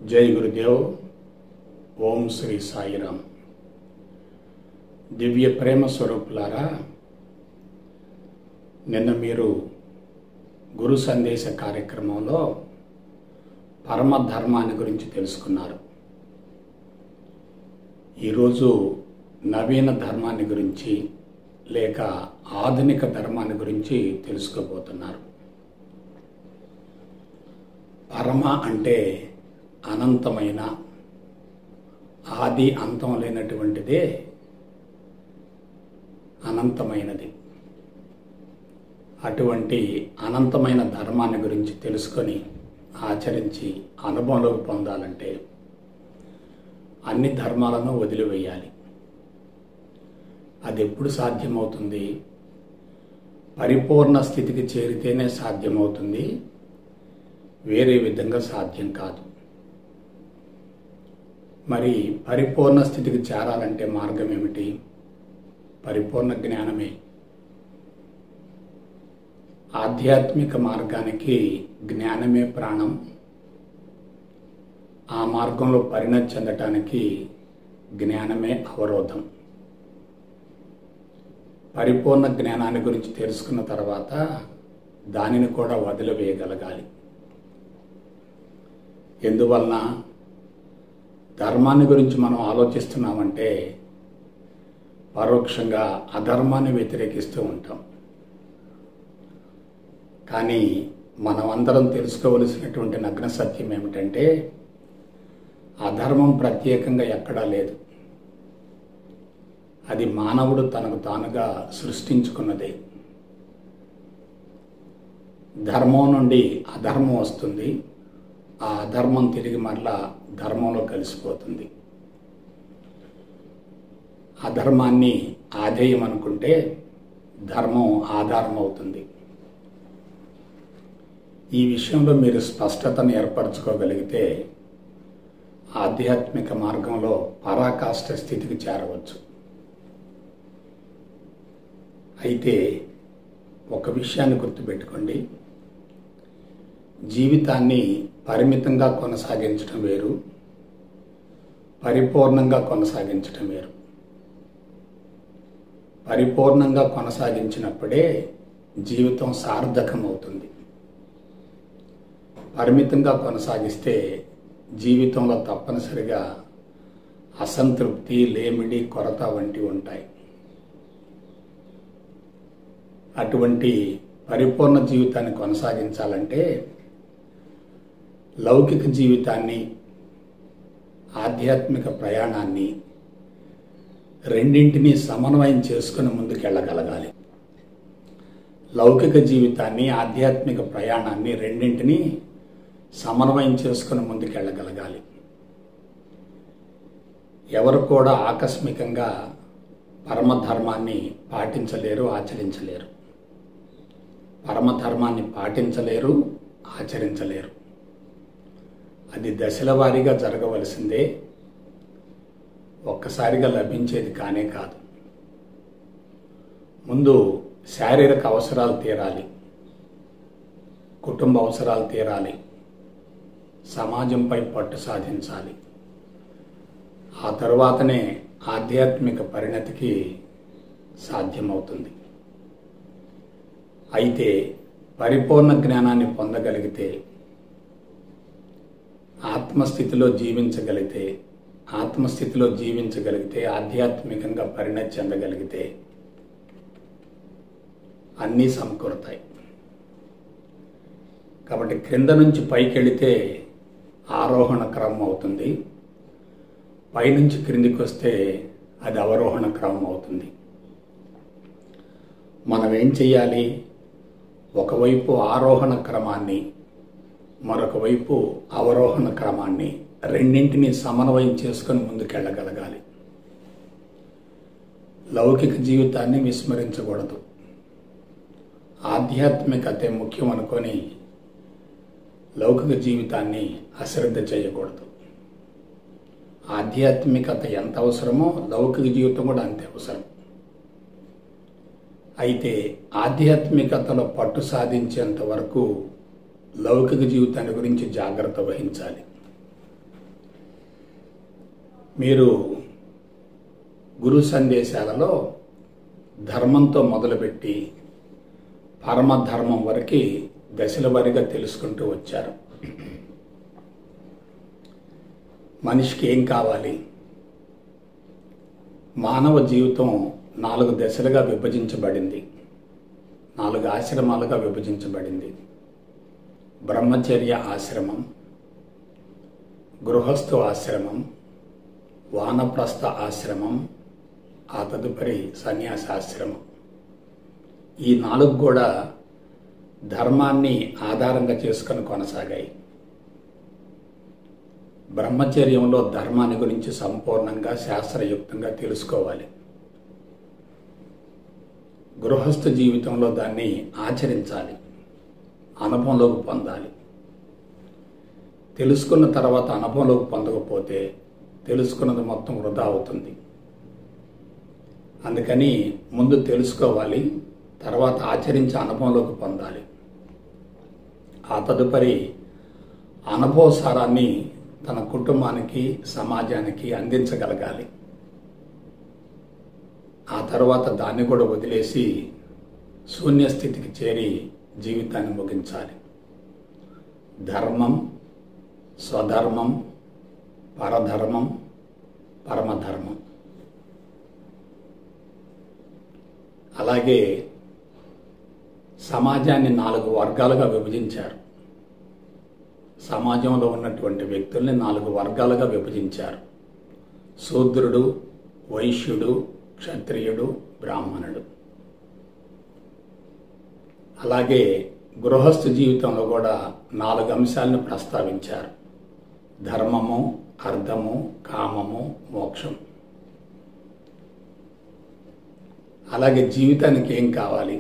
జై గురుదేవ్ ఓం శ్రీ సాయిరామ్ దివ్య ప్రేమ స్వరూపులారా నిన్న మీరు గురు సందేశ కార్యక్రమంలో పరమ ధర్మాన్ని గురించి తెలుసుకున్నారు ఈరోజు నవీన ధర్మాన్ని గురించి లేక ఆధునిక ధర్మాన్ని గురించి తెలుసుకోబోతున్నారు పరమ అంటే అనంతమైన ఆది అంతం లేనటువంటిదే అనంతమైనది అటువంటి అనంతమైన ధర్మాన్ని గురించి తెలుసుకొని ఆచరించి అనుభవంలోకి పొందాలంటే అన్ని ధర్మాలను వదిలివేయాలి అది ఎప్పుడు సాధ్యమవుతుంది పరిపూర్ణ స్థితికి చేరితేనే సాధ్యమవుతుంది వేరే విధంగా సాధ్యం కాదు మరి పరిపూర్ణ స్థితికి చేరాలంటే మార్గం ఏమిటి పరిపూర్ణ జ్ఞానమే ఆధ్యాత్మిక మార్గానికి జ్ఞానమే ప్రాణం ఆ మార్గంలో పరిణతి చెందటానికి జ్ఞానమే అవరోధం పరిపూర్ణ జ్ఞానాన్ని గురించి తెలుసుకున్న తర్వాత దానిని కూడా వదిలివేయగలగాలి ఎందువలన ధర్మాన్ని గురించి మనం ఆలోచిస్తున్నామంటే పరోక్షంగా అధర్మాన్ని వ్యతిరేకిస్తూ ఉంటాం కానీ మనం అందరం తెలుసుకోవలసినటువంటి నగ్న సత్యం ఏమిటంటే అధర్మం ప్రత్యేకంగా ఎక్కడా లేదు అది మానవుడు తనకు తానుగా సృష్టించుకున్నదే ధర్మం నుండి అధర్మం వస్తుంది ఆ అధర్మం తిరిగి మరలా ధర్మంలో కలిసిపోతుంది అధర్మాన్ని ఆధేయం అనుకుంటే ధర్మం ఆధారం అవుతుంది ఈ విషయంలో మీరు స్పష్టతను ఏర్పరచుకోగలిగితే ఆధ్యాత్మిక మార్గంలో పరాకాష్ట స్థితికి చేరవచ్చు అయితే ఒక విషయాన్ని గుర్తుపెట్టుకోండి జీవితాన్ని పరిమితంగా కొనసాగించడం వేరు పరిపూర్ణంగా కొనసాగించడం వేరు పరిపూర్ణంగా కొనసాగించినప్పుడే జీవితం సార్థకం అవుతుంది పరిమితంగా కొనసాగిస్తే జీవితంలో తప్పనిసరిగా అసంతృప్తి లేమిడి కొరత వంటివి ఉంటాయి అటువంటి పరిపూర్ణ జీవితాన్ని కొనసాగించాలంటే లౌకిక జీవితాన్ని ఆధ్యాత్మిక ప్రయాణాన్ని రెండింటినీ సమన్వయం చేసుకుని ముందుకెళ్ళగలగాలి లౌకిక జీవితాన్ని ఆధ్యాత్మిక ప్రయాణాన్ని రెండింటినీ సమన్వయం చేసుకుని ముందుకెళ్ళగలగాలి ఎవరు కూడా ఆకస్మికంగా పరమధర్మాన్ని పాటించలేరు ఆచరించలేరు పరమధర్మాన్ని పాటించలేరు ఆచరించలేరు అది దశల వారీగా జరగవలసిందే ఒక్కసారిగా లభించేది కానే కాదు ముందు శారీరక అవసరాలు తీరాలి కుటుంబ అవసరాలు తీరాలి సమాజంపై పట్టు సాధించాలి ఆ తరువాతనే ఆధ్యాత్మిక పరిణతికి సాధ్యమవుతుంది అయితే పరిపూర్ణ జ్ఞానాన్ని పొందగలిగితే ఆత్మస్థితిలో జీవించగలిగితే ఆత్మస్థితిలో జీవించగలిగితే ఆధ్యాత్మికంగా పరిణతి చెందగలిగితే అన్నీ సమకూరుతాయి కాబట్టి క్రింద నుంచి పైకి వెళితే ఆరోహణ క్రమం అవుతుంది పైనుంచి క్రిందికి వస్తే అది అవరోహణ క్రమం అవుతుంది మనం ఏం చెయ్యాలి ఒకవైపు ఆరోహణ క్రమాన్ని మరొక వైపు అవరోహణ క్రమాన్ని రెండింటినీ సమన్వయం చేసుకొని ముందుకెళ్ళగలగాలి లౌకిక జీవితాన్ని విస్మరించకూడదు ఆధ్యాత్మికతే ముఖ్యం అనుకొని లౌకిక జీవితాన్ని అశ్రద్ధ చేయకూడదు ఆధ్యాత్మికత ఎంత అవసరమో లౌకిక జీవితం కూడా అంతే అవసరం అయితే ఆధ్యాత్మికతలో పట్టు సాధించేంత వరకు లౌకిక జీవితాన్ని గురించి జాగ్రత్త వహించాలి మీరు గురు సందేశాలలో ధర్మంతో మొదలుపెట్టి పరమధర్మం వరకు దశల వారీగా తెలుసుకుంటూ వచ్చారు మనిషికి ఏం కావాలి మానవ జీవితం నాలుగు దశలుగా విభజించబడింది నాలుగు ఆశ్రమాలుగా విభజించబడింది బ్రహ్మచర్య ఆశ్రమం గృహస్థు ఆశ్రమం వానప్రస్థ ఆశ్రమం ఆ తదుపరి సన్యాసాశ్రమం ఈ నాలుగు కూడా ధర్మాన్ని ఆధారంగా చేసుకొని కొనసాగాయి బ్రహ్మచర్యంలో ధర్మాన్ని గురించి సంపూర్ణంగా శాస్త్రయుక్తంగా తెలుసుకోవాలి గృహస్థ జీవితంలో దాన్ని ఆచరించాలి అనుభవంలోకి పొందాలి తెలుసుకున్న తర్వాత అనుభవంలోకి పొందకపోతే తెలుసుకున్నది మొత్తం వృధా అవుతుంది అందుకని ముందు తెలుసుకోవాలి తర్వాత ఆచరించి అనుభవంలోకి పొందాలి ఆ తదుపరి అనుభవ సారాన్ని తన కుటుంబానికి సమాజానికి అందించగలగాలి ఆ తర్వాత దాన్ని కూడా వదిలేసి శూన్యస్థితికి చేరి జీవితాన్ని ముగించాలి ధర్మం స్వధర్మం పరధర్మం పరమధర్మం అలాగే సమాజాన్ని నాలుగు వర్గాలుగా విభజించారు సమాజంలో ఉన్నటువంటి వ్యక్తుల్ని నాలుగు వర్గాలుగా విభజించారు శూద్రుడు వైశ్యుడు క్షత్రియుడు బ్రాహ్మణుడు అలాగే గృహస్థ జీవితంలో కూడా నాలుగు అంశాలను ప్రస్తావించారు ధర్మము అర్థము కామము మోక్షం అలాగే జీవితానికి ఏం కావాలి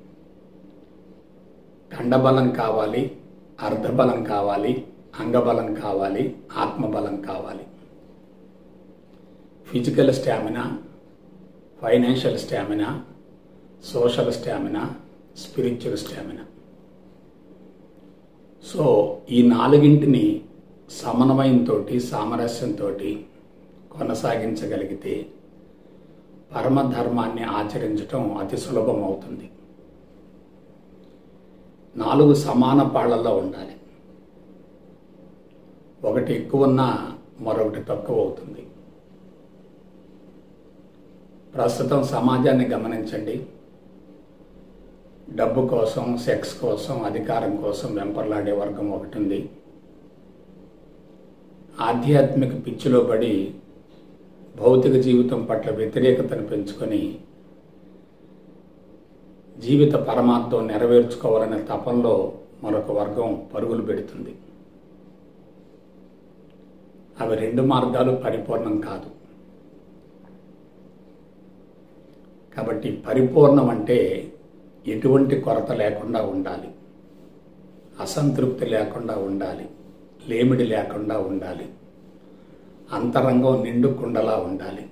కండబలం కావాలి అర్ధబలం కావాలి అంగబలం కావాలి ఆత్మబలం కావాలి physical stamina financial stamina social stamina spiritual stamina so ఈ నాలుగింటిని సమన్వయంతో సామరస్యంతో కొనసాగించగలిగితే పరమధర్మాన్ని ఆచరించటం అతి సులభం అవుతుంది నాలుగు సమాన పాళ్లలో ఉండాలి ఒకటి ఎక్కువ ఉన్నా మరొకటి తక్కువ అవుతుంది ప్రస్తుతం సమాజాన్ని గమనించండి డబ్బు కోసం సెక్స్ కోసం అధికారం కోసం వెంపర్లాడే వర్గం ఒకటి ఉంది ఆధ్యాత్మిక పిచ్చిలో పడి భౌతిక జీవితం పట్ల వ్యతిరేకతను పెంచుకొని జీవిత పరమార్థం నెరవేర్చుకోవాలనే తపంలో మరొక వర్గం పరుగులు పెడుతుంది అవి రెండు మార్గాలు పరిపూర్ణం కాదు కాబట్టి పరిపూర్ణం అంటే ఎటువంటి కొరత లేకుండా ఉండాలి అసంతృప్తి లేకుండా ఉండాలి లేమిడి లేకుండా ఉండాలి అంతరంగం నిండు కుండలా ఉండాలి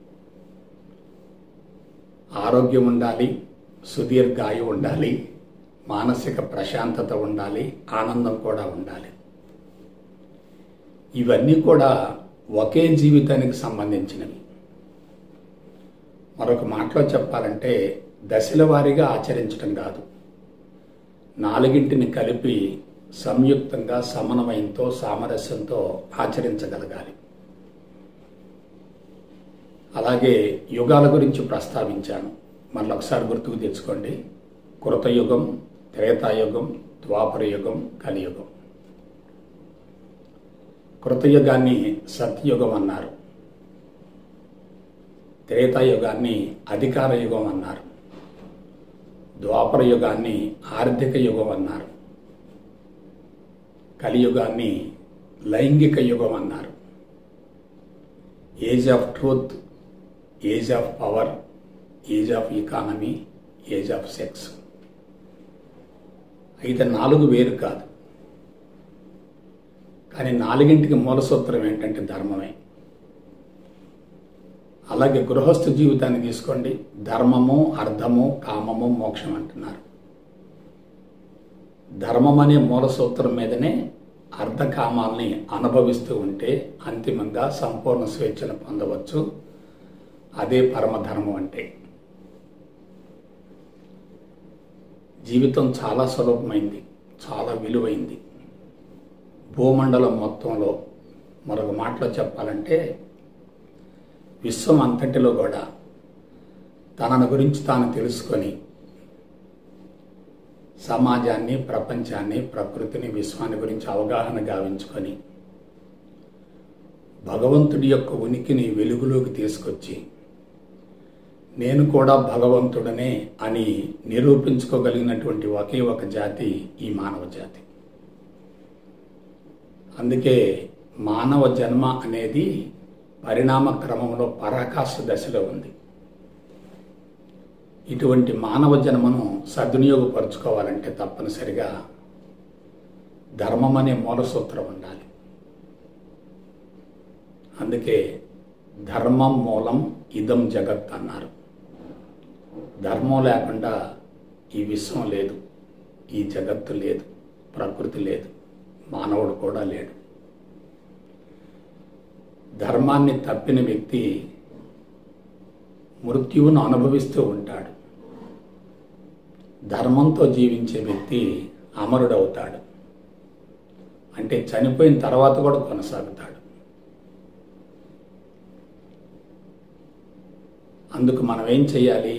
ఆరోగ్యం ఉండాలి సుదీర్ఘాయు ఉండాలి మానసిక ప్రశాంతత ఉండాలి ఆనందం కూడా ఉండాలి ఇవన్నీ కూడా ఒకే జీవితానికి సంబంధించినవి మరొక మాటలో చెప్పాలంటే దశల వారీగా ఆచరించడం కాదు నాలుగింటిని కలిపి సంయుక్తంగా సమన్వయంతో సామరస్యంతో ఆచరించగలగాలి అలాగే యుగాల గురించి ప్రస్తావించాను మళ్ళీ ఒకసారి గుర్తుకు తెచ్చుకోండి కృతయుగం త్రేతాయుగం ద్వాపర యుగం కలియుగం కృతయుగాన్ని సత్యయుగం అన్నారు త్రేతాయుగాన్ని అధికార యుగం అన్నారు ద్వాపర యుగాన్ని ఆర్థిక యుగం అన్నారు కలియుగాన్ని లైంగిక యుగం అన్నారు age of truth age of power age of economy age of sex అయితే నాలుగు వేరు కాదు కానీ నాలుగింటికి మూల సూత్రం ఏంటంటే ధర్మమే అలాగే గృహస్థ జీవితాన్ని తీసుకోండి ధర్మము అర్థము కామము మోక్షం అంటున్నారు ధర్మం అనే మూల సూత్రం మీదనే అర్ధకామాల్ని అనుభవిస్తూ ఉంటే అంతిమంగా సంపూర్ణ స్వేచ్ఛను పొందవచ్చు అదే పరమధర్మం అంటే జీవితం చాలా సులభమైంది చాలా విలువైంది భూమండలం మొత్తంలో మరొక మాటలో చెప్పాలంటే విశ్వం అంతటిలో కూడా తనను గురించి తాను తెలుసుకొని సమాజాన్ని ప్రపంచాన్ని ప్రకృతిని విశ్వాన్ని గురించి అవగాహన గావించుకొని భగవంతుడి యొక్క ఉనికిని వెలుగులోకి తీసుకొచ్చి నేను కూడా భగవంతుడనే అని నిరూపించుకోగలిగినటువంటి ఒకే ఒక జాతి ఈ మానవ జాతి అందుకే మానవ జన్మ అనేది పరిణామ క్రమంలో పరాకాష్ఠ దశలో ఉంది ఇటువంటి మానవ జన్మను సద్వినియోగపరుచుకోవాలంటే తప్పనిసరిగా ధర్మం అనే మూల సూత్రం ఉండాలి అందుకే ధర్మం మూలం ఇదం జగత్ అన్నారు ధర్మం లేకుండా ఈ విశ్వం లేదు ఈ జగత్తు లేదు ప్రకృతి లేదు మానవుడు కూడా లేడు ధర్మాన్ని తప్పిన వ్యక్తి మృత్యువును అనుభవిస్తూ ఉంటాడు ధర్మంతో జీవించే వ్యక్తి అమరుడవుతాడు అంటే చనిపోయిన తర్వాత కూడా కొనసాగుతాడు అందుకు మనం ఏం చేయాలి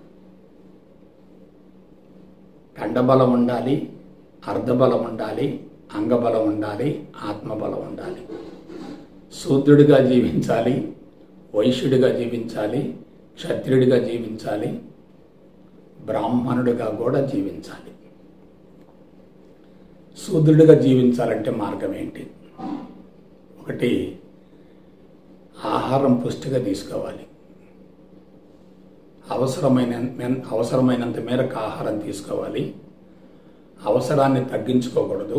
కండబలం ఉండాలి అర్ధబలం ఉండాలి అంగబలం ఉండాలి ఆత్మబలం ఉండాలి శూద్రుడిగా జీవించాలి వైశ్యుడిగా జీవించాలి క్షత్రియుడిగా జీవించాలి బ్రాహ్మణుడిగా కూడా జీవించాలి శూద్రుడిగా జీవించాలంటే మార్గం ఏంటి ఒకటి ఆహారం పుష్టిగా తీసుకోవాలి అవసరమైన అవసరమైనంత మేరకు ఆహారం తీసుకోవాలి అవసరాన్ని తగ్గించుకోకూడదు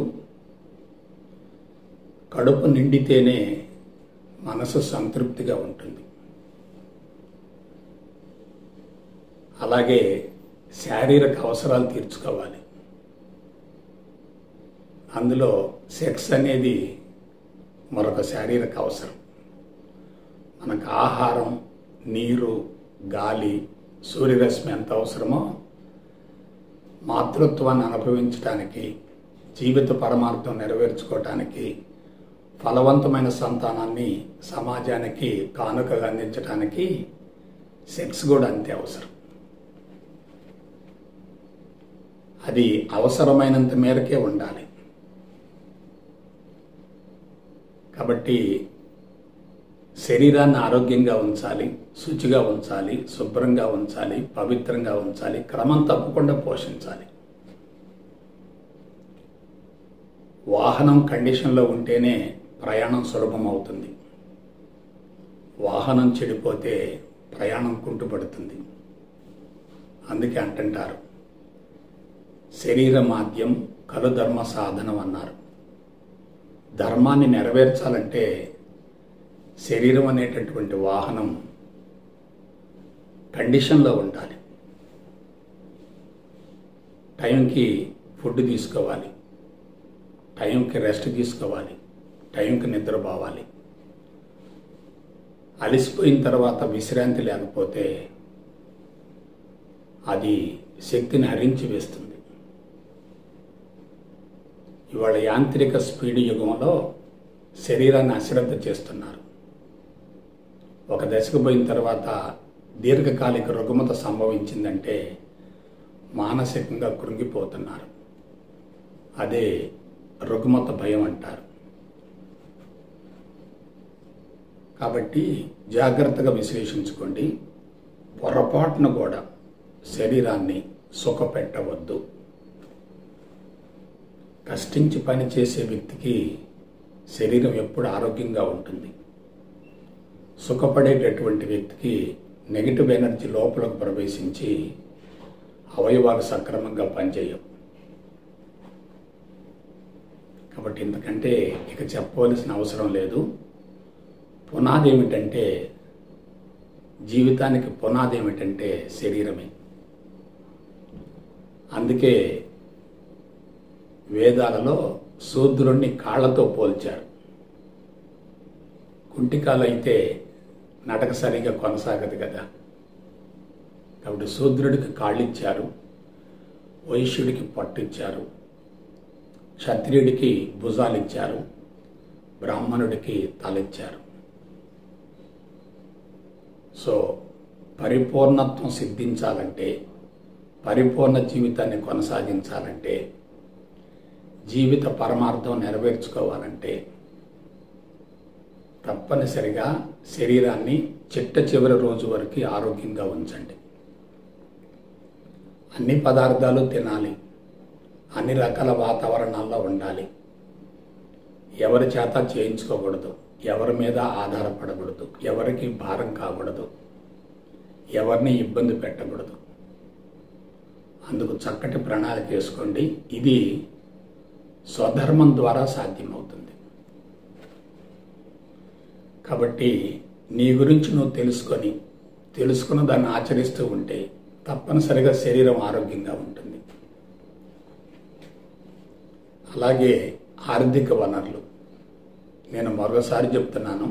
కడుపు నిండితేనే మనసు సంతృప్తిగా ఉంటుంది అలాగే శారీరక అవసరాలు తీర్చుకోవాలి అందులో సెక్స్ అనేది మరొక శారీరక అవసరం మనకు ఆహారం నీరు గాలి సూర్యరశ్మి ఎంత అవసరమో మాతృత్వాన్ని అనుభవించడానికి జీవిత పరమార్థం నెరవేర్చుకోవటానికి ఫలవంతమైన సంతానాన్ని సమాజానికి కానుకగా అందించడానికి సెక్స్ కూడా అంతే అవసరం అది అవసరమైనంత మేరకే ఉండాలి కాబట్టి శరీరాన్ని ఆరోగ్యంగా ఉంచాలి శుచిగా ఉంచాలి శుభ్రంగా ఉంచాలి పవిత్రంగా ఉంచాలి క్రమం తప్పకుండా పోషించాలి వాహనం కండిషన్లో ఉంటేనే ప్రయాణం సులభం అవుతుంది వాహనం చెడిపోతే ప్రయాణం కుంటుపడుతుంది అందుకే అంటుంటారు శరీర మాధ్యం కలు ధర్మ సాధనం అన్నారు ధర్మాన్ని నెరవేర్చాలంటే శరీరం అనేటటువంటి వాహనం కండిషన్లో ఉండాలి టైంకి ఫుడ్ తీసుకోవాలి టైంకి రెస్ట్ తీసుకోవాలి టైంకి నిద్రపోవాలి అలసిపోయిన తర్వాత విశ్రాంతి లేకపోతే అది శక్తిని హరించి వేస్తుంది ఇవాళ యాంత్రిక స్పీడ్ యుగంలో శరీరాన్ని అశ్రద్ధ చేస్తున్నారు ఒక దశకు పోయిన తర్వాత దీర్ఘకాలిక రుగ్మత సంభవించిందంటే మానసికంగా కృంగిపోతున్నారు అదే రుగ్మత భయం అంటారు కాబట్టి జాగ్రత్తగా విశ్లేషించుకోండి పొరపాటును కూడా శరీరాన్ని సుఖపెట్టవద్దు కష్టించి పనిచేసే వ్యక్తికి శరీరం ఎప్పుడు ఆరోగ్యంగా ఉంటుంది సుఖపడేటటువంటి వ్యక్తికి నెగిటివ్ ఎనర్జీ లోపలకు ప్రవేశించి అవయవాలు సక్రమంగా పనిచేయవు కాబట్టి ఇంతకంటే ఇక చెప్పవలసిన అవసరం లేదు పునాది ఏమిటంటే జీవితానికి పునాది ఏమిటంటే శరీరమే అందుకే వేదాలలో శూద్రుణ్ణి కాళ్లతో పోల్చారు కుంటికాలైతే నడక సరిగా కొనసాగదు కదా కాబట్టి శూద్రుడికి కాళ్ళిచ్చారు వైశ్యుడికి పట్టిచ్చారు క్షత్రియుడికి భుజాలిచ్చారు బ్రాహ్మణుడికి తలిచ్చారు సో పరిపూర్ణత్వం సిద్ధించాలంటే పరిపూర్ణ జీవితాన్ని కొనసాగించాలంటే జీవిత పరమార్థం నెరవేర్చుకోవాలంటే తప్పనిసరిగా శరీరాన్ని చిట్ట చివరి రోజు వరకు ఆరోగ్యంగా ఉంచండి అన్ని పదార్థాలు తినాలి అన్ని రకాల వాతావరణాల్లో ఉండాలి ఎవరి చేత చేయించుకోకూడదు ఎవరి మీద ఆధారపడకూడదు ఎవరికి భారం కాకూడదు ఎవరిని ఇబ్బంది పెట్టకూడదు అందుకు చక్కటి ప్రణాళిక వేసుకోండి ఇది స్వధర్మం ద్వారా సాధ్యమవుతుంది కాబట్టి నీ గురించి నువ్వు తెలుసుకొని తెలుసుకున్న దాన్ని ఆచరిస్తూ ఉంటే తప్పనిసరిగా శరీరం ఆరోగ్యంగా ఉంటుంది అలాగే ఆర్థిక వనరులు నేను మరోసారి చెప్తున్నాను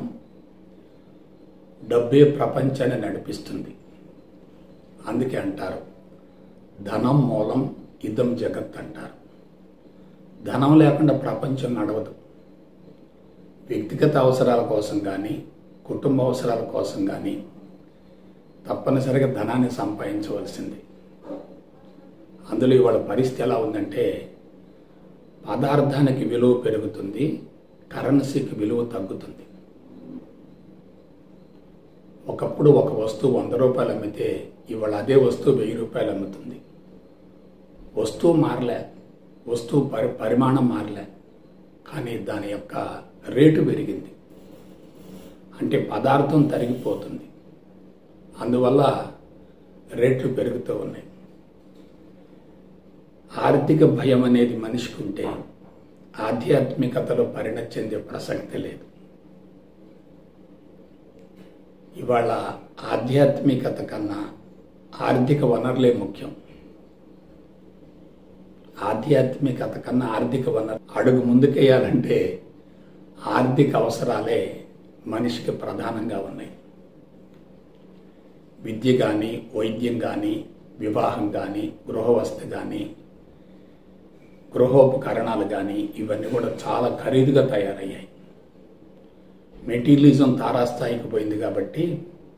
డబ్బే ప్రపంచాన్ని నడిపిస్తుంది అందుకే అంటారు ధనం మూలం ఇదం జగత్ అంటారు ధనం లేకుండా ప్రపంచం నడవదు వ్యక్తిగత అవసరాల కోసం కానీ కుటుంబ అవసరాల కోసం కానీ తప్పనిసరిగా ధనాన్ని సంపాదించవలసింది అందులో ఇవాళ పరిస్థితి ఎలా ఉందంటే పదార్థానికి విలువ పెరుగుతుంది కరెన్సీకి విలువ తగ్గుతుంది ఒకప్పుడు ఒక వస్తువు వంద రూపాయలు అమ్మితే ఇవాళ అదే వస్తువు వెయ్యి రూపాయలు అమ్ముతుంది వస్తువు మారలే వస్తువు పరి పరిమాణం మారలే కానీ దాని యొక్క రేటు పెరిగింది అంటే పదార్థం తరిగిపోతుంది అందువల్ల రేట్లు పెరుగుతూ ఉన్నాయి ఆర్థిక భయం అనేది మనిషికి ఉంటే ఆధ్యాత్మికతలో పరిణతి చెందే ప్రసక్తి లేదు ఇవాళ ఆధ్యాత్మికత కన్నా ఆర్థిక వనరులే ముఖ్యం ఆధ్యాత్మికత కన్నా ఆర్థిక వనరు అడుగు ముందుకేయాలంటే ఆర్థిక అవసరాలే మనిషికి ప్రధానంగా ఉన్నాయి విద్య కానీ వైద్యం కానీ వివాహం కానీ గృహవస్థ కానీ గృహోపకరణాలు కానీ ఇవన్నీ కూడా చాలా ఖరీదుగా తయారయ్యాయి మెటీరియలిజం తారాస్థాయికి పోయింది కాబట్టి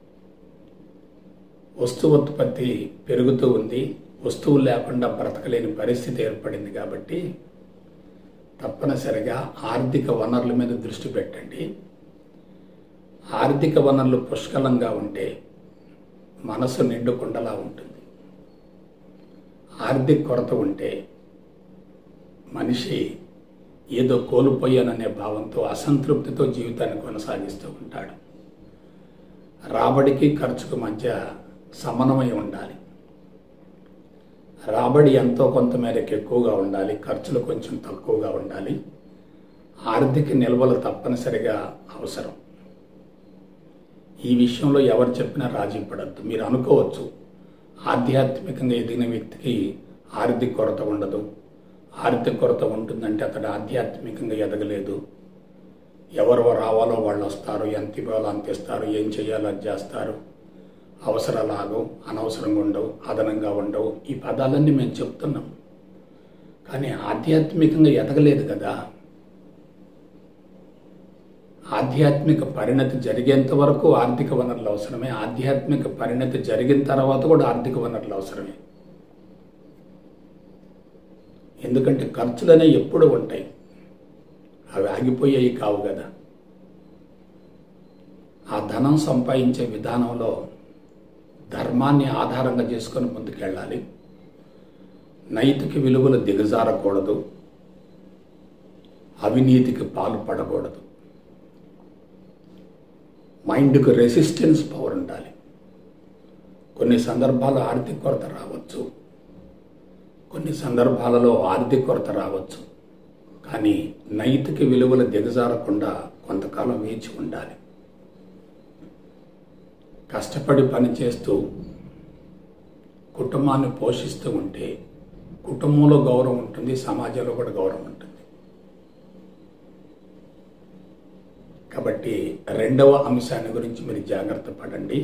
వస్తు ఉత్పత్తి పెరుగుతూ ఉంది వస్తువులు లేకుండా బ్రతకలేని పరిస్థితి ఏర్పడింది కాబట్టి తప్పనిసరిగా ఆర్థిక వనరుల మీద దృష్టి పెట్టండి ఆర్థిక వనరులు పుష్కలంగా ఉంటే మనసు నిండుకుండలా ఉంటుంది ఆర్థిక కొరత ఉంటే మనిషి ఏదో కోల్పోయాననే భావంతో అసంతృప్తితో జీవితాన్ని కొనసాగిస్తూ ఉంటాడు రాబడికి ఖర్చుకు మధ్య సమన్వయం ఉండాలి రాబడి ఎంతో కొంత మేరకు ఎక్కువగా ఉండాలి ఖర్చులు కొంచెం తక్కువగా ఉండాలి ఆర్థిక నిల్వలు తప్పనిసరిగా అవసరం ఈ విషయంలో ఎవరు చెప్పినా రాజీ పడద్దు మీరు అనుకోవచ్చు ఆధ్యాత్మికంగా ఎదిగిన వ్యక్తికి ఆర్థిక కొరత ఉండదు ఆర్థిక కొరత ఉంటుందంటే అతడు ఆధ్యాత్మికంగా ఎదగలేదు ఎవరు రావాలో వాళ్ళు వస్తారు ఎంత ఇవ్వాలో అంత ఇస్తారు ఏం చేయాలో అది చేస్తారు అవసరాలు ఆగవు అనవసరంగా ఉండవు అదనంగా ఉండవు ఈ పదాలన్నీ మేము చెప్తున్నాం కానీ ఆధ్యాత్మికంగా ఎదగలేదు కదా ఆధ్యాత్మిక పరిణతి జరిగేంత వరకు ఆర్థిక వనరులు అవసరమే ఆధ్యాత్మిక పరిణతి జరిగిన తర్వాత కూడా ఆర్థిక వనరులు అవసరమే ఎందుకంటే ఖర్చులనే ఎప్పుడు ఉంటాయి అవి ఆగిపోయాయి కావు కదా ఆ ధనం సంపాదించే విధానంలో ధర్మాన్ని ఆధారంగా చేసుకొని ముందుకెళ్ళాలి నైతిక విలువలు దిగజారకూడదు అవినీతికి పాల్పడకూడదు మైండ్కు రెసిస్టెన్స్ పవర్ ఉండాలి కొన్ని సందర్భాల్లో ఆర్థిక కొరత రావచ్చు కొన్ని సందర్భాలలో ఆర్థిక కొరత రావచ్చు కానీ నైతిక విలువలు దిగజారకుండా కొంతకాలం వేచి ఉండాలి కష్టపడి పనిచేస్తూ కుటుంబాన్ని పోషిస్తూ ఉంటే కుటుంబంలో గౌరవం ఉంటుంది సమాజంలో కూడా గౌరవం ఉంటుంది కాబట్టి రెండవ అంశాన్ని గురించి మీరు జాగ్రత్త పడండి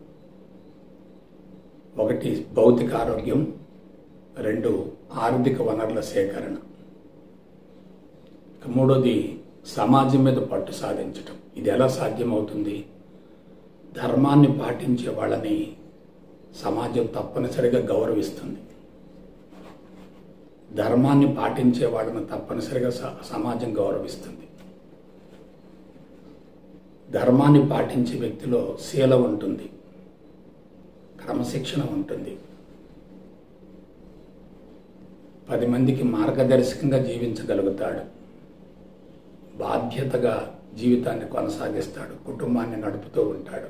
ఒకటి భౌతిక ఆరోగ్యం రెండు ఆర్థిక వనరుల సేకరణ ఇక మూడోది సమాజం మీద పట్టు సాధించటం ఇది ఎలా సాధ్యమవుతుంది ధర్మాన్ని పాటించే వాళ్ళని సమాజం తప్పనిసరిగా గౌరవిస్తుంది ధర్మాన్ని పాటించే వాళ్ళని తప్పనిసరిగా స- సమాజం గౌరవిస్తుంది ధర్మాన్ని పాటించే వ్యక్తిలో శీల ఉంటుంది క్రమశిక్షణ ఉంటుంది పది మందికి మార్గదర్శకంగా జీవించగలుగుతాడు బాధ్యతగా జీవితాన్ని కొనసాగిస్తాడు కుటుంబాన్ని నడుపుతూ ఉంటాడు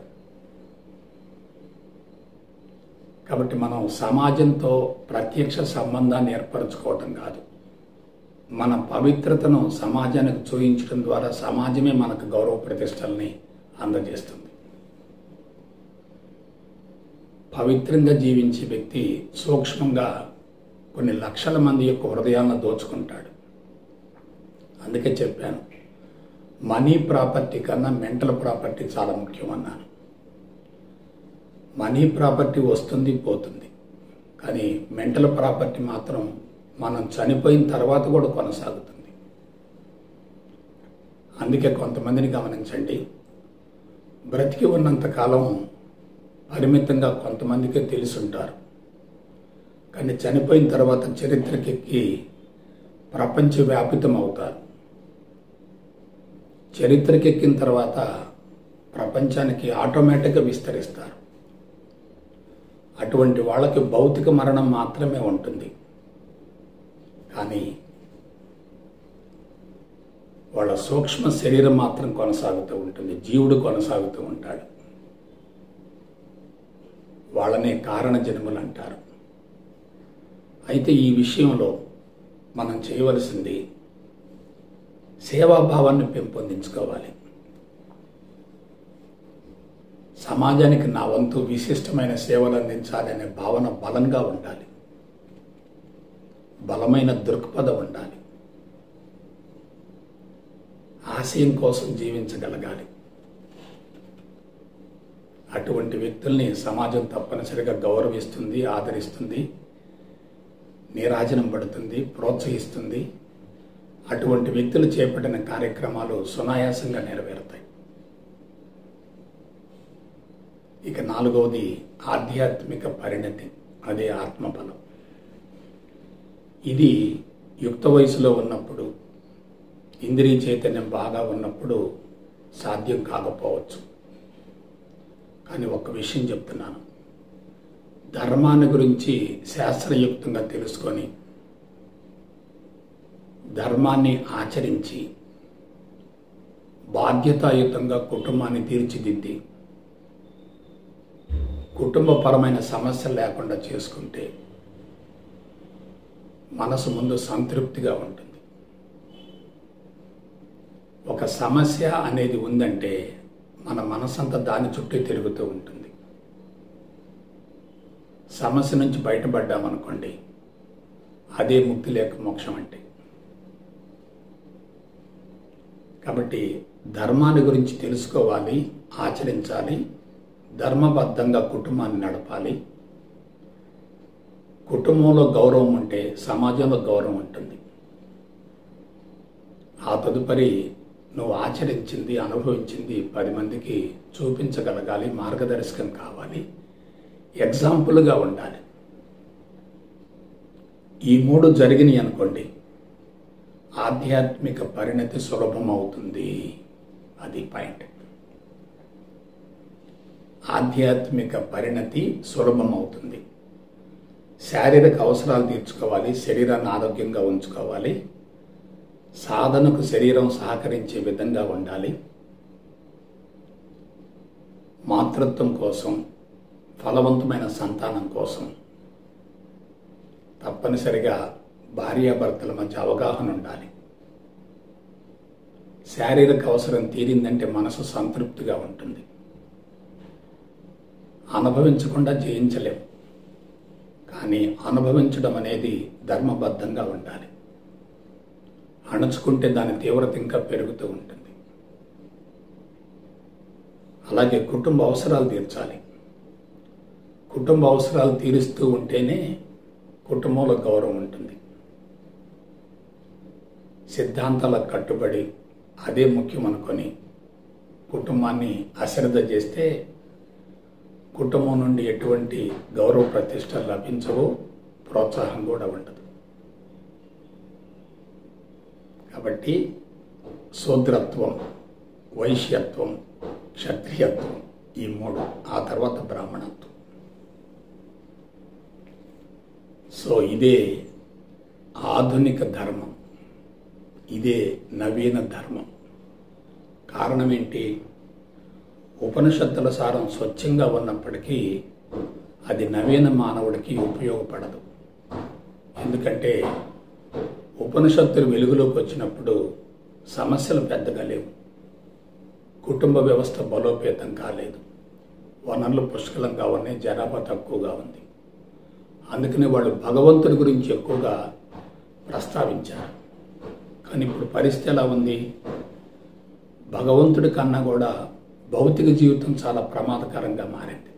కాబట్టి మనం సమాజంతో ప్రత్యక్ష సంబంధాన్ని ఏర్పరచుకోవటం కాదు మన పవిత్రతను సమాజానికి చూయించడం ద్వారా సమాజమే మనకు గౌరవ ప్రతిష్టల్ని అందజేస్తుంది పవిత్రంగా జీవించే వ్యక్తి సూక్ష్మంగా కొన్ని లక్షల మంది యొక్క హృదయాలను దోచుకుంటాడు అందుకే చెప్పాను మనీ ప్రాపర్టీ కన్నా మెంటల్ ప్రాపర్టీ చాలా ముఖ్యం అన్నాను మనీ ప్రాపర్టీ వస్తుంది పోతుంది కానీ మెంటల్ ప్రాపర్టీ మాత్రం మనం చనిపోయిన తర్వాత కూడా కొనసాగుతుంది అందుకే కొంతమందిని గమనించండి బ్రతికి ఉన్నంత కాలం పరిమితంగా కొంతమందికే తెలుసుంటారు కానీ చనిపోయిన తర్వాత చరిత్రకెక్కి ప్రపంచవ్యాపితం అవుతారు చరిత్రకెక్కిన తర్వాత ప్రపంచానికి ఆటోమేటిక్గా విస్తరిస్తారు అటువంటి వాళ్ళకి భౌతిక మరణం మాత్రమే ఉంటుంది కానీ వాళ్ళ సూక్ష్మ శరీరం మాత్రం కొనసాగుతూ ఉంటుంది జీవుడు కొనసాగుతూ ఉంటాడు వాళ్ళనే కారణ జన్మలు అంటారు అయితే ఈ విషయంలో మనం చేయవలసింది సేవాభావాన్ని పెంపొందించుకోవాలి సమాజానికి నా వంతు విశిష్టమైన సేవలు అందించాలనే భావన బలంగా ఉండాలి బలమైన దృక్పథం ఉండాలి ఆశయం కోసం జీవించగలగాలి అటువంటి వ్యక్తుల్ని సమాజం తప్పనిసరిగా గౌరవిస్తుంది ఆదరిస్తుంది నీరాజనం పడుతుంది ప్రోత్సహిస్తుంది అటువంటి వ్యక్తులు చేపట్టిన కార్యక్రమాలు సునాయాసంగా నెరవేరుతాయి ఇక నాలుగవది ఆధ్యాత్మిక పరిణతి అదే ఆత్మబలం ఇది యుక్త వయసులో ఉన్నప్పుడు ఇంద్రియ చైతన్యం బాగా ఉన్నప్పుడు సాధ్యం కాకపోవచ్చు కానీ ఒక విషయం చెప్తున్నాను ధర్మాన్ని గురించి శాస్త్రయుక్తంగా తెలుసుకొని ధర్మాన్ని ఆచరించి బాధ్యతాయుతంగా కుటుంబాన్ని తీర్చిదిద్ది కుటుంబపరమైన సమస్యలు లేకుండా చేసుకుంటే మనసు ముందు సంతృప్తిగా ఉంటుంది ఒక సమస్య అనేది ఉందంటే మన మనసంతా దాని చుట్టూ తిరుగుతూ ఉంటుంది సమస్య నుంచి బయటపడ్డామనుకోండి అదే ముక్తి లేక మోక్షం అంటే కాబట్టి ధర్మాన్ని గురించి తెలుసుకోవాలి ఆచరించాలి ధర్మబద్ధంగా కుటుంబాన్ని నడపాలి కుటుంబంలో గౌరవం ఉంటే సమాజంలో గౌరవం ఉంటుంది ఆ తదుపరి నువ్వు ఆచరించింది అనుభవించింది పది మందికి చూపించగలగాలి మార్గదర్శకం కావాలి ఎగ్జాంపుల్గా ఉండాలి ఈ మూడు జరిగినాయి అనుకోండి ఆధ్యాత్మిక పరిణతి సులభం అవుతుంది అది పాయింట్ ఆధ్యాత్మిక పరిణతి సులభం అవుతుంది శారీరక అవసరాలు తీర్చుకోవాలి శరీరాన్ని ఆరోగ్యంగా ఉంచుకోవాలి సాధనకు శరీరం సహకరించే విధంగా ఉండాలి మాతృత్వం కోసం ఫలవంతమైన సంతానం కోసం తప్పనిసరిగా భార్యాభర్తల మధ్య అవగాహన ఉండాలి శారీరక అవసరం తీరిందంటే మనసు సంతృప్తిగా ఉంటుంది అనుభవించకుండా జయించలేం కానీ అనుభవించడం అనేది ధర్మబద్ధంగా ఉండాలి అణుచుకుంటే దాని తీవ్రత ఇంకా పెరుగుతూ ఉంటుంది అలాగే కుటుంబ అవసరాలు తీర్చాలి కుటుంబ అవసరాలు తీరుస్తూ ఉంటేనే కుటుంబంలో గౌరవం ఉంటుంది సిద్ధాంతాలకు కట్టుబడి అదే ముఖ్యం అనుకొని కుటుంబాన్ని అశ్రద్ధ చేస్తే కుటుంబం నుండి ఎటువంటి గౌరవ ప్రతిష్టలు లభించవు ప్రోత్సాహం కూడా ఉండదు కాబట్టి శూద్రత్వం వైశ్యత్వం క్షత్రియత్వం ఈ మూడు ఆ తర్వాత బ్రాహ్మణత్వం సో ఇదే ఆధునిక ధర్మం ఇదే నవీన ధర్మం కారణం ఏంటి ఉపనిషత్తుల సారం స్వచ్ఛంగా ఉన్నప్పటికీ అది నవీన మానవుడికి ఉపయోగపడదు ఎందుకంటే ఉపనిషత్తులు వెలుగులోకి వచ్చినప్పుడు సమస్యలు పెద్దగా లేవు కుటుంబ వ్యవస్థ బలోపేతం కాలేదు వనరులు పుష్కలంగా ఉన్నాయి జనాభా తక్కువగా ఉంది అందుకని వాళ్ళు భగవంతుడి గురించి ఎక్కువగా ప్రస్తావించారు కానీ ఇప్పుడు పరిస్థితి ఎలా ఉంది భగవంతుడి కన్నా కూడా భౌతిక జీవితం చాలా ప్రమాదకరంగా మారింది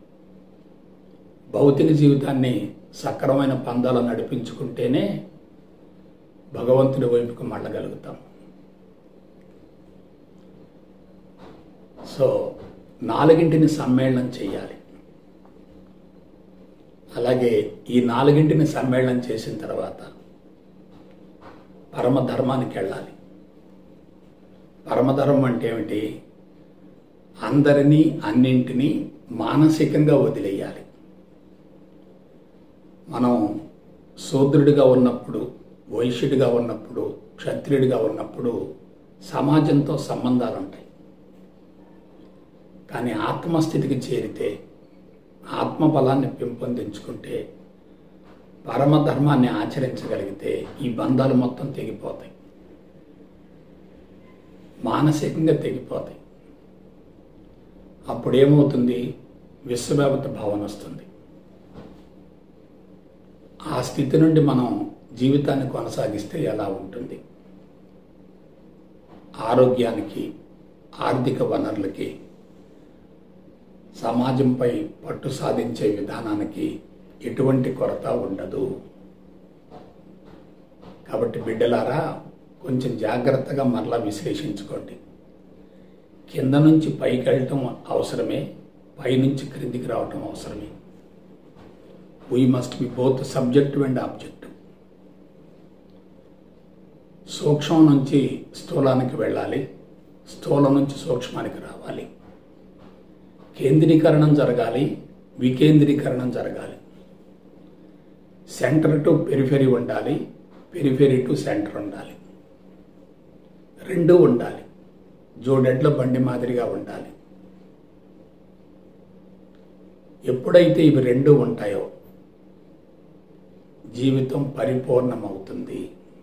భౌతిక జీవితాన్ని సక్రమైన పందాలు నడిపించుకుంటేనే భగవంతుడి వైపుకు మళ్ళగలుగుతాం సో నాలుగింటిని సమ్మేళనం చేయాలి అలాగే ఈ నాలుగింటిని సమ్మేళనం చేసిన తర్వాత పరమధర్మానికి వెళ్ళాలి పరమధర్మం అంటే ఏమిటి అందరినీ అన్నింటినీ మానసికంగా వదిలేయాలి మనం శూద్రుడిగా ఉన్నప్పుడు వైశ్యుడిగా ఉన్నప్పుడు క్షత్రియుడిగా ఉన్నప్పుడు సమాజంతో సంబంధాలు ఉంటాయి కానీ ఆత్మస్థితికి చేరితే ఆత్మబలాన్ని పెంపొందించుకుంటే పరమధర్మాన్ని ఆచరించగలిగితే ఈ బంధాలు మొత్తం తెగిపోతాయి మానసికంగా తెగిపోతాయి అప్పుడు ఏమవుతుంది విశ్వవ్యాప్త భావన వస్తుంది ఆ స్థితి నుండి మనం జీవితాన్ని కొనసాగిస్తే ఎలా ఉంటుంది ఆరోగ్యానికి ఆర్థిక వనరులకి సమాజంపై పట్టు సాధించే విధానానికి ఎటువంటి కొరత ఉండదు కాబట్టి బిడ్డలారా కొంచెం జాగ్రత్తగా మరలా విశ్లేషించుకోండి కింద నుంచి పైకి వెళ్ళటం అవసరమే పైనుంచి క్రిందికి రావటం అవసరమే we must be both subjective and objective సూక్ష్మం నుంచి స్థూలానికి వెళ్ళాలి స్థూలం నుంచి సూక్ష్మానికి రావాలి కేంద్రీకరణం జరగాలి వికేంద్రీకరణం జరగాలి సెంటర్ టు పెరిఫెరీ ఉండాలి పెరిఫెరీ టు సెంటర్ ఉండాలి రెండూ ఉండాలి జోడెడ్ల బండి మాదిరిగా ఉండాలి ఎప్పుడైతే ఇవి రెండు ఉంటాయో జీవితం పరిపూర్ణమవుతుంది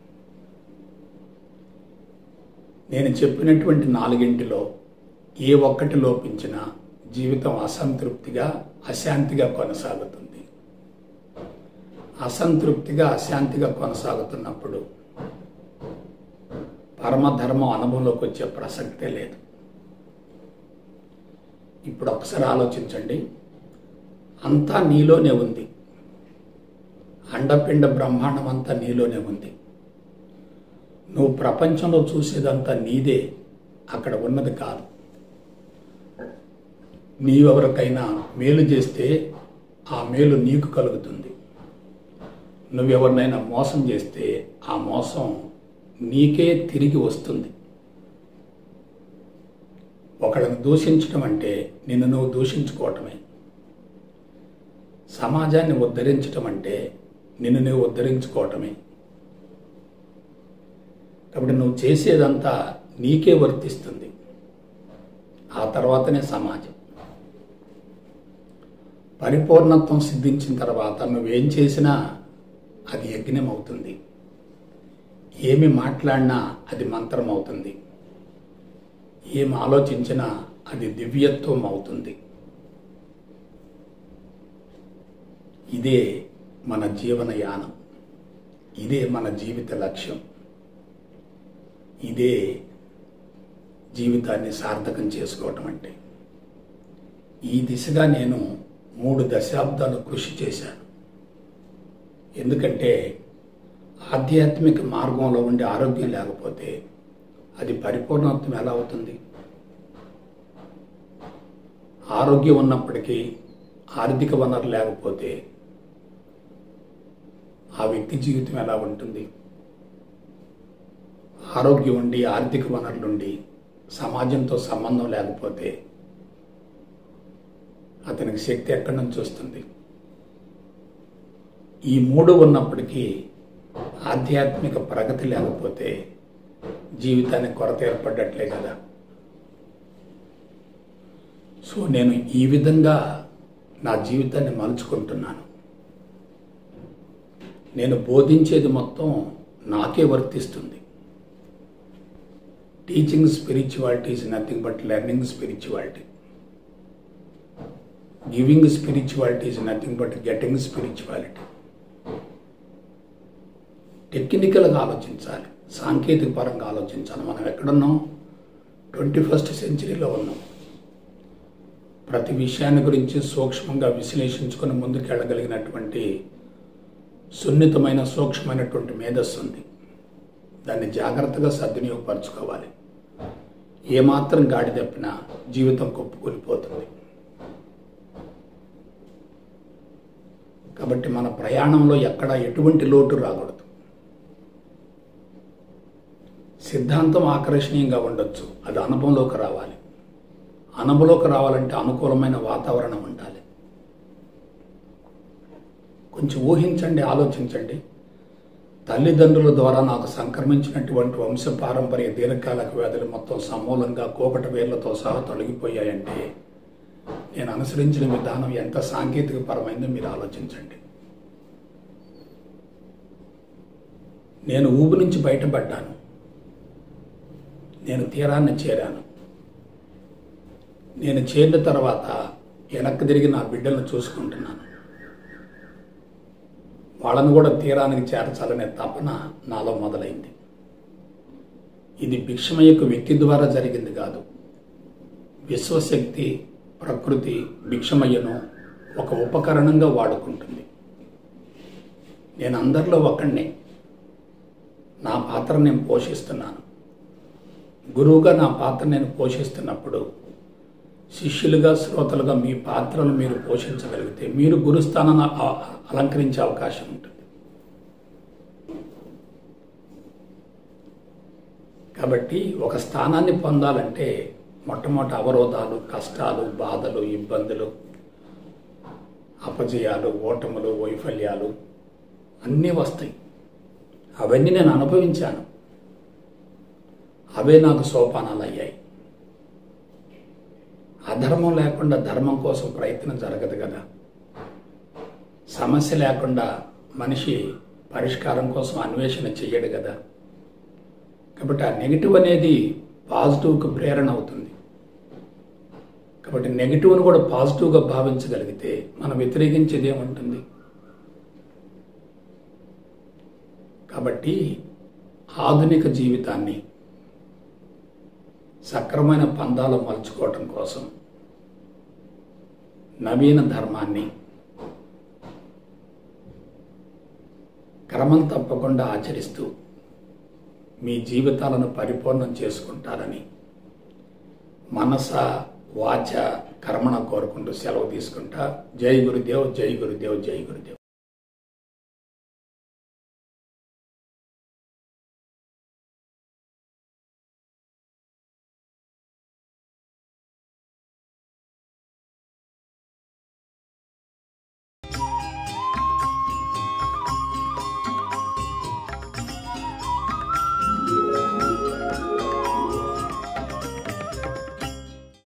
నేను చెప్పినటువంటి నాలుగింటిలో ఏ ఒక్కటి లోపించినా జీవితం అసంతృప్తిగా అశాంతిగా కొనసాగుతుంది అసంతృప్తిగా అశాంతిగా కొనసాగుతున్నప్పుడు పరమధర్మం అనుభవంలోకి వచ్చే ప్రసక్తే లేదు ఇప్పుడు ఒకసారి ఆలోచించండి అంతా నీలోనే ఉంది అండపిండ బ్రహ్మాండం అంతా నీలోనే ఉంది నువ్వు ప్రపంచంలో చూసేదంతా నీదే అక్కడ ఉన్నది కాదు నీవెవరికైనా మేలు చేస్తే ఆ మేలు నీకు కలుగుతుంది నువ్వెవరినైనా మోసం చేస్తే ఆ మోసం నీకే తిరిగి వస్తుంది ఒకళ్ళని దూషించడం అంటే నిన్ను నువ్వు దూషించుకోవటమే సమాజాన్ని ఉద్ధరించటం అంటే నిన్ను నువ్వు ఉద్ధరించుకోవటమే కాబట్టి నువ్వు చేసేదంతా నీకే వర్తిస్తుంది ఆ తర్వాతనే సమాజం పరిపూర్ణత్వం సిద్ధించిన తర్వాత నువ్వేం చేసినా అది యజ్ఞం అవుతుంది ఏమి మాట్లాడినా అది మంత్రం అవుతుంది ఏం ఆలోచించినా అది దివ్యత్వం అవుతుంది ఇదే మన జీవన యానం ఇదే మన జీవిత లక్ష్యం ఇదే జీవితాన్ని సార్థకం చేసుకోవటం అంటే ఈ దిశగా నేను మూడు దశాబ్దాలు కృషి చేశాను ఎందుకంటే ఆధ్యాత్మిక మార్గంలో ఉండే ఆరోగ్యం లేకపోతే అది పరిపూర్ణత్వం ఎలా అవుతుంది ఆరోగ్యం ఉన్నప్పటికీ ఆర్థిక వనరు లేకపోతే ఆ వ్యక్తి జీవితం ఎలా ఉంటుంది ఆరోగ్యం ఉండి ఆర్థిక వనరులుండి సమాజంతో సంబంధం లేకపోతే అతనికి శక్తి ఎక్కడి నుంచి వస్తుంది ఈ మూడు ఉన్నప్పటికీ ఆధ్యాత్మిక ప్రగతి లేకపోతే జీవితానికి కొరత ఏర్పడ్డట్లే కదా సో నేను ఈ విధంగా నా జీవితాన్ని మలుచుకుంటున్నాను నేను బోధించేది మొత్తం నాకే వర్తిస్తుంది teaching spirituality is nothing but learning spirituality giving spirituality is nothing but getting spirituality టెక్నికల్గా ఆలోచించాలి సాంకేతిక పరంగా ఆలోచించాలి మనం ఎక్కడున్నాం ట్వంటీ ఫస్ట్ సెంచరీలో ఉన్నాం ప్రతి విషయాన్ని గురించి సూక్ష్మంగా విశ్లేషించుకొని ముందుకెళ్ళగలిగినటువంటి సున్నితమైన సూక్ష్మమైనటువంటి మేధస్సు ఉంది దాన్ని జాగ్రత్తగా సద్వినియోగపరచుకోవాలి ఏమాత్రం గాడి తప్పినా జీవితం కొప్పుకూలిపోతుంది కాబట్టి మన ప్రయాణంలో ఎక్కడ ఎటువంటి లోటు రాకూడదు సిద్ధాంతం ఆకర్షణీయంగా ఉండొచ్చు అది అనుభవంలోకి రావాలి అనుభవంలోకి రావాలంటే అనుకూలమైన వాతావరణం ఉండాలి కొంచెం ఊహించండి ఆలోచించండి తల్లిదండ్రుల ద్వారా నాకు సంక్రమించినటువంటి వంశ పారంపర్య దీర్ఘకాలిక వ్యాధులు మొత్తం సమూలంగా కోకట వేర్లతో సహా తొలగిపోయాయంటే నేను అనుసరించిన విధానం ఎంత సాంకేతిక పరమైందో మీరు ఆలోచించండి నేను ఊబి నుంచి బయటపడ్డాను నేను తీరాన్ని చేరాను నేను చేరిన తర్వాత వెనక్కి తిరిగి నా బిడ్డలను చూసుకుంటున్నాను వాళ్ళను కూడా తీరానికి చేర్చాలనే తపన నాలో మొదలైంది ఇది భిక్షమయ్యకు వ్యక్తి ద్వారా జరిగింది కాదు విశ్వశక్తి ప్రకృతి భిక్షమయ్యను ఒక ఉపకరణంగా వాడుకుంటుంది నేను అందరిలో ఒకడిని నా పాత్ర నేను పోషిస్తున్నాను గురువుగా నా పాత్ర నేను పోషిస్తున్నప్పుడు శిష్యులుగా శ్రోతలుగా మీ పాత్రలు మీరు పోషించగలిగితే మీరు గురుస్థానాన్ని అ- అలంకరించే అవకాశం ఉంటుంది కాబట్టి ఒక స్థానాన్ని పొందాలంటే మొట్టమొదటి అవరోధాలు కష్టాలు బాధలు ఇబ్బందులు అపజయాలు ఓటములు వైఫల్యాలు అన్నీ వస్తాయి అవన్నీ నేను అనుభవించాను అవే నాకు సోపానాలు అయ్యాయి అధర్మం లేకుండా ధర్మం కోసం ప్రయత్నం జరగదు కదా సమస్య లేకుండా మనిషి పరిష్కారం కోసం అన్వేషణ చెయ్యడు కదా కాబట్టి ఆ నెగిటివ్ అనేది పాజిటివ్కి ప్రేరణ అవుతుంది కాబట్టి నెగిటివ్ను కూడా పాజిటివ్గా భావించగలిగితే మనం వ్యతిరేకించేది ఏముంటుంది కాబట్టి ఆధునిక జీవితాన్ని సక్రమైన పందాలు మలుచుకోవటం కోసం నవీన ధర్మాన్ని క్రమం తప్పకుండా ఆచరిస్తూ మీ జీవితాలను పరిపూర్ణం చేసుకుంటారని మనస వాచ కర్మణ కోరుకుంటూ సెలవు తీసుకుంటా జై గురుదేవ్ జై గురుదేవ్ జై గురుదేవ్